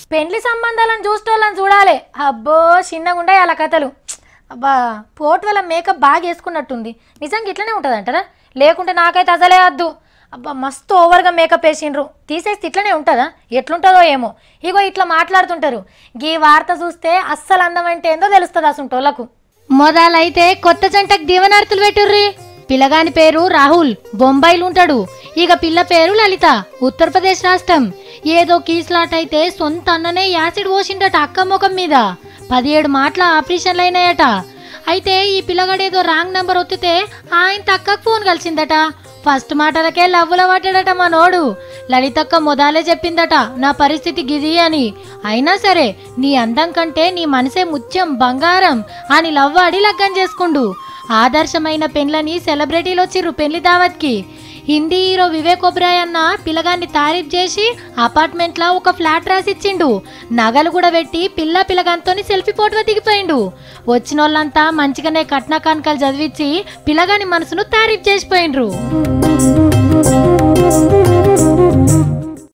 పెండ్లి సంబంధాలను చూసేటోళ్ళని చూడాలి అబ్బో చిన్నగుండే అలా కథలు అబ్బా పోట్ వల్ల మేకప్ బాగా వేసుకున్నట్టుంది నిజంగా ఇట్లనే ఉంటుంది అంటారా లేకుంటే నాకైతే అసలే వద్దు అబ్బా మస్తు ఓవర్గా మేకప్ వేసిండ్రు తీసేస్తే ఇట్లనే ఉంటుందా ఎట్లుంటుందో ఏమో ఇగో ఇట్లా మాట్లాడుతుంటారు ఈ వార్త చూస్తే అస్సలు అందం అంటే ఏందో తెలుస్తుంది అసంటోళ్ళకు మొదలైతే కొత్త జంటకు దీవనార్తులు పెట్టుర్రి పిల్లగాని పేరు రాహుల్ బొంబాయిలు ఉంటాడు ఇక పిల్ల పేరు లలిత ఉత్తరప్రదేశ్ రాష్ట్రం ఏదో కీస్లాట్ అయితే సొంత అన్ననే యాసిడ్ పోసిండట అక్క ముఖం మీద పదిహేడు మాటల ఆపరేషన్లు అయినాయట అయితే ఈ పిల్లగాడేదో రాంగ్ నంబర్ ఒత్తితే ఆయన తక్కకు ఫోన్ కలిసిందట ఫస్ట్ మాటలకే లవ్వుల పడ్డాడట మా నోడు లలితక్క మొదలే చెప్పిందట నా పరిస్థితి గిది అని అయినా సరే నీ అందం కంటే నీ మనసే ముత్యం బంగారం అని లవ్వాడి లగ్గం చేసుకుండు ఆదర్శమైన పెండ్లని సెలబ్రిటీలు వచ్చిర్రు పెళ్లి దావత్కి హిందీ హీరో వివేక్ ఒబ్రాయ్ అన్న పిల్లగాన్ని తారీఫ్ చేసి అపార్ట్మెంట్ లో ఒక ఫ్లాట్ రాసిచ్చిండు నగలు కూడా పెట్టి పిల్ల పిల్లగానితోని సెల్ఫీ ఫోటో దిగిపోయిండు వచ్చిన వాళ్ళంతా మంచిగానే కట్న కానుకలు చదివించి పిల్లగాని మనసును తారీఫ్ చేసిపోయిండ్రు